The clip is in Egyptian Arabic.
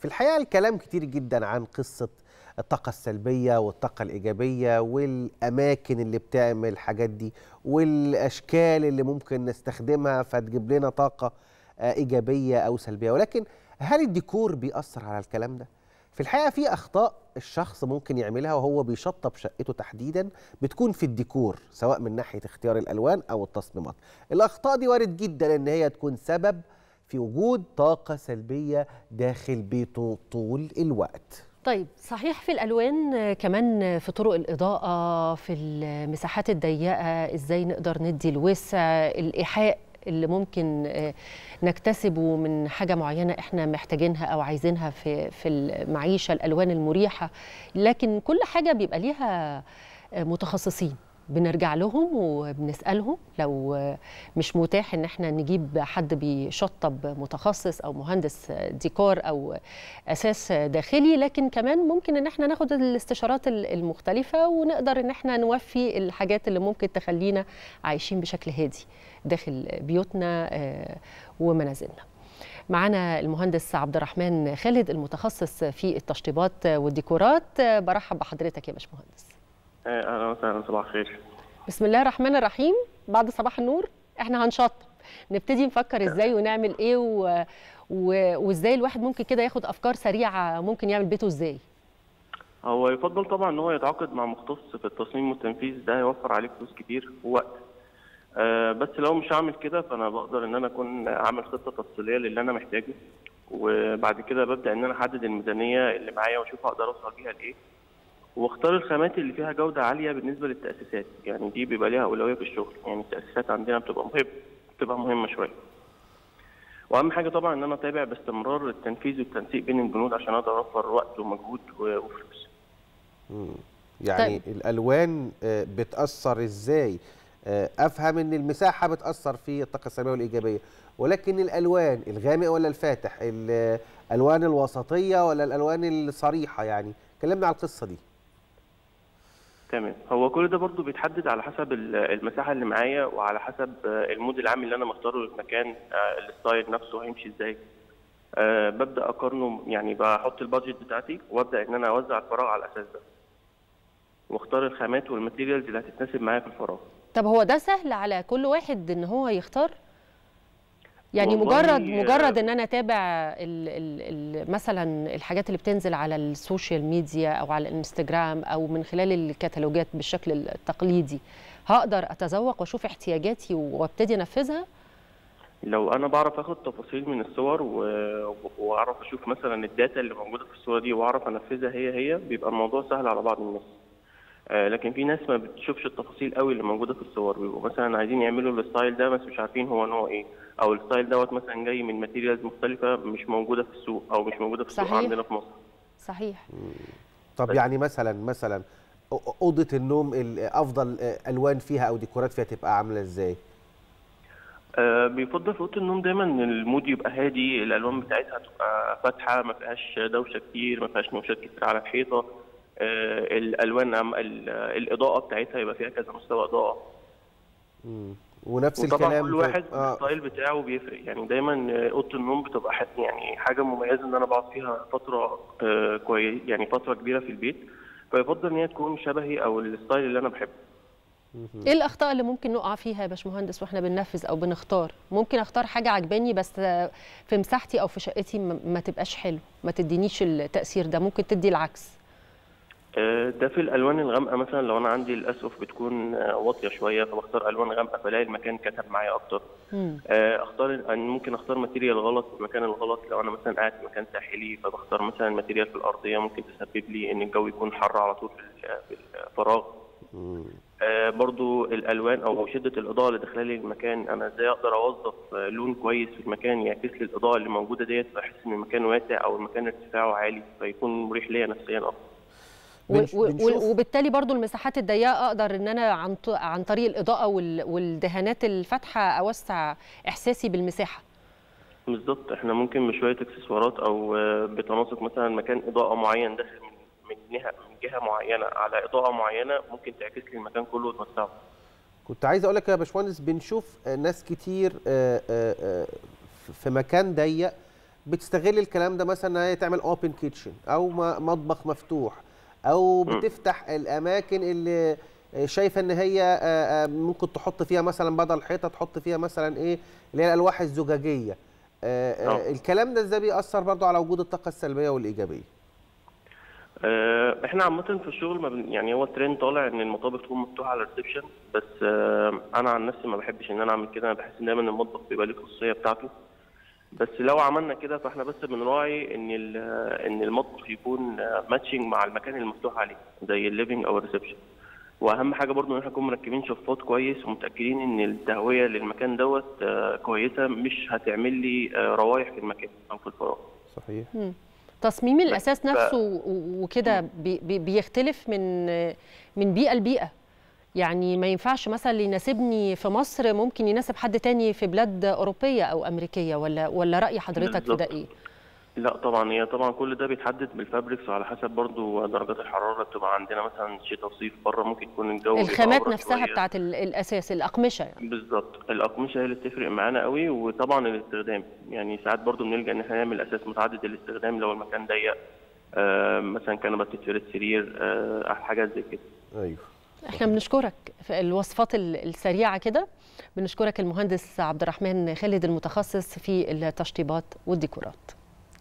في الحقيقه الكلام كتير جدا عن قصه الطاقة السلبية والطاقة الإيجابية والأماكن اللي بتعمل الحاجات دي والأشكال اللي ممكن نستخدمها فتجيب لنا طاقة إيجابية أو سلبية ولكن هل الديكور بيأثر على الكلام ده؟ في الحقيقة في أخطاء الشخص ممكن يعملها وهو بيشطب شقته تحديدا بتكون في الديكور سواء من ناحية اختيار الألوان أو التصميمات الأخطاء دي وارد جدا إن هي تكون سبب في وجود طاقة سلبية داخل بيته طول الوقت طيب صحيح في الالوان كمان في طرق الاضاءه في المساحات الضيقه ازاي نقدر ندي الوسع الايحاء اللي ممكن نكتسبه من حاجه معينه احنا محتاجينها او عايزينها في في المعيشه الالوان المريحه لكن كل حاجه بيبقى ليها متخصصين بنرجع لهم وبنسالهم لو مش متاح ان احنا نجيب حد بيشطب متخصص او مهندس ديكور او اساس داخلي لكن كمان ممكن ان احنا ناخد الاستشارات المختلفه ونقدر ان احنا نوفي الحاجات اللي ممكن تخلينا عايشين بشكل هادي داخل بيوتنا ومنازلنا معنا المهندس عبد الرحمن خالد المتخصص في التشطيبات والديكورات برحب بحضرتك يا باشمهندس اهلا وسهلا صباح الخير بسم الله الرحمن الرحيم بعد صباح النور احنا هنشطب نبتدي نفكر ازاي ونعمل ايه و... و... وازاي الواحد ممكن كده ياخد افكار سريعه ممكن يعمل بيته ازاي هو يفضل طبعا ان هو يتعاقد مع مختص في التصميم والتنفيذ ده هيوفر عليه فلوس كتير ووقت أه بس لو مش هعمل كده فانا بقدر ان انا اكون عامل خطه تفصيليه للي انا محتاجه وبعد كده ببدا ان انا احدد الميزانيه اللي معايا واشوف اقدر اوصل بيها لايه واختار الخامات اللي فيها جودة عالية بالنسبة للتأسيسات يعني دي بيبقى ليها أولوية في الشغل يعني التأسيسات عندنا بتبقى مهمة بتبقى مهمة شوية وأهم حاجة طبعا إن أنا أتابع باستمرار التنفيذ والتنسيق بين البنود عشان أقدر أوفر وقت ومجهود وفلوس يعني طيب. الألوان بتأثر إزاي؟ أفهم إن المساحة بتأثر في الطاقة السلبية والإيجابية ولكن الألوان الغامق ولا الفاتح الألوان الوسطية ولا الألوان الصريحة يعني كلمنا على القصة دي تمام هو كل ده برضو بيتحدد على حسب المساحه اللي معايا وعلى حسب المود العام اللي انا مختاره للمكان الستايل نفسه هيمشي ازاي أه ببدا اقارنه يعني بحط البادجت بتاعتي وابدا ان انا اوزع الفراغ على الاساس ده واختار الخامات والماتيريالز اللي هتتناسب معايا في الفراغ طب هو ده سهل على كل واحد ان هو يختار يعني مجرد مجرد ان انا اتابع ال ال ال مثلا الحاجات اللي بتنزل على السوشيال ميديا او على الانستجرام او من خلال الكتالوجات بالشكل التقليدي هقدر اتذوق واشوف احتياجاتي وابتدي انفذها لو انا بعرف اخد تفاصيل من الصور و... واعرف اشوف مثلا الداتا اللي موجوده في الصوره دي واعرف انفذها هي هي بيبقى الموضوع سهل على بعض الناس آه لكن في ناس ما بتشوفش التفاصيل قوي اللي موجوده في الصور بيبقوا مثلا عايزين يعملوا الستايل ده بس مش عارفين هو نوع ايه او الستايل دوت مثلا جاي من ماتيريالز مختلفه مش موجوده في السوق او مش موجوده في السوق صحيح. عندنا في مصر صحيح طب بس. يعني مثلا مثلا اوضه النوم افضل الوان فيها او ديكورات فيها تبقى عامله ازاي آه بيفضل في اوضه النوم دايما ان المود يبقى هادي الالوان بتاعتها تبقى فاتحه ما فيهاش دوشه كتير ما فيهاش نوشات كتير على الحيطه آه الالوان الاضاءه بتاعتها يبقى فيها كذا مستوى اضاءه مم. ونفس وطبعا الكلام كل واحد آه. الستايل بتاعه بيفرق يعني دايما اوضه النوم بتبقى حد يعني حاجه مميزه ان انا بقعد فيها فتره آه كويس يعني فتره كبيره في البيت فيفضل ان هي تكون شبهي او الستايل اللي انا بحبه ايه الاخطاء اللي ممكن نقع فيها يا باشمهندس واحنا بننفذ او بنختار ممكن اختار حاجه عجباني بس في مساحتي او في شقتي ما تبقاش حلو ما تدينيش التاثير ده ممكن تدي العكس ده في الالوان الغامقه مثلا لو انا عندي الاسقف بتكون واطيه شويه فبختار الوان غامقه فلاقي المكان كتب معايا اكتر مم. اختار ممكن اختار ماتيريال غلط في المكان الغلط لو انا مثلا قاعد في مكان ساحلي فبختار مثلا ماتيريال في الارضيه ممكن تسبب لي ان الجو يكون حر على طول في الفراغ آه برضو الالوان او شده الاضاءه اللي داخله لي المكان انا ازاي اقدر اوظف لون كويس في المكان يعكس لي الاضاءه اللي موجوده ديت فاحس ان المكان واسع او المكان ارتفاعه عالي فيكون مريح ليا نفسيا اكتر بنش- و- و- بنشوف- وبالتالي برضو المساحات الضيقه اقدر ان انا عن ط- عن طريق الاضاءه وال- والدهانات الفاتحه اوسع احساسي بالمساحه بالظبط احنا ممكن بشويه اكسسوارات او آه، بتناسق مثلا مكان اضاءه معين داخل من من جهه من جهه معينه على اضاءه معينه ممكن تعكس لي المكان كله وتوسعه كنت عايز اقول لك يا باشمهندس بنشوف آه، ناس كتير آه، آه، آه، في مكان ضيق بتستغل الكلام ده مثلا ان هي تعمل اوبن كيتشن او م- مطبخ مفتوح او بتفتح الاماكن اللي شايفه ان هي آه، آه، ممكن تحط فيها مثلا بدل حيطه تحط فيها مثلا ايه اللي هي الالواح الزجاجيه آه، آه، آه. الكلام ده ازاي بيأثر برضو على وجود الطاقه السلبيه والايجابيه آه، احنا عامة في الشغل ما بن... يعني هو الترند طالع ان المطابخ تكون مفتوحة على الريسبشن بس آه، انا عن نفسي ما بحبش ان انا اعمل كده انا بحس ان دايما المطبخ بيبقى ليه خصوصية بتاعته بس لو عملنا كده فاحنا بس بنراعي ان ال- ان المطبخ يكون ماتشنج مع المكان المفتوح عليه زي الليفنج او الريسبشن واهم حاجه برضو ان احنا نكون مركبين شفاط كويس ومتاكدين ان التهويه للمكان دوت آه، كويسه مش هتعمل لي آه، روايح في المكان او في الفراغ صحيح تصميم الاساس ف- نفسه و- وكده بي- بي- بيختلف من من بيئه لبيئه يعني ما ينفعش مثلا اللي يناسبني في مصر ممكن يناسب حد تاني في بلاد اوروبيه او امريكيه ولا ولا راي حضرتك في ده بالظبط. ايه لا طبعا هي طبعا كل ده بيتحدد بالفابريكس وعلى حسب برضو درجات الحراره اللي بتبقى عندنا مثلا شتاء وصيف بره ممكن يكون الجو بيبقى الخامات أبرد نفسها شوية. بتاعت ال- الاساس الاقمشه يعني بالظبط الاقمشه هي اللي بتفرق معانا قوي وطبعا الاستخدام يعني ساعات برضو بنلجا ان احنا نعمل اساس متعدد الاستخدام لو المكان ضيق آه مثلا كنبه تتفرد سرير آه حاجات زي كده ايوه احنا بنشكرك في الوصفات ال- السريعه كده بنشكرك المهندس عبد الرحمن خالد المتخصص في التشطيبات والديكورات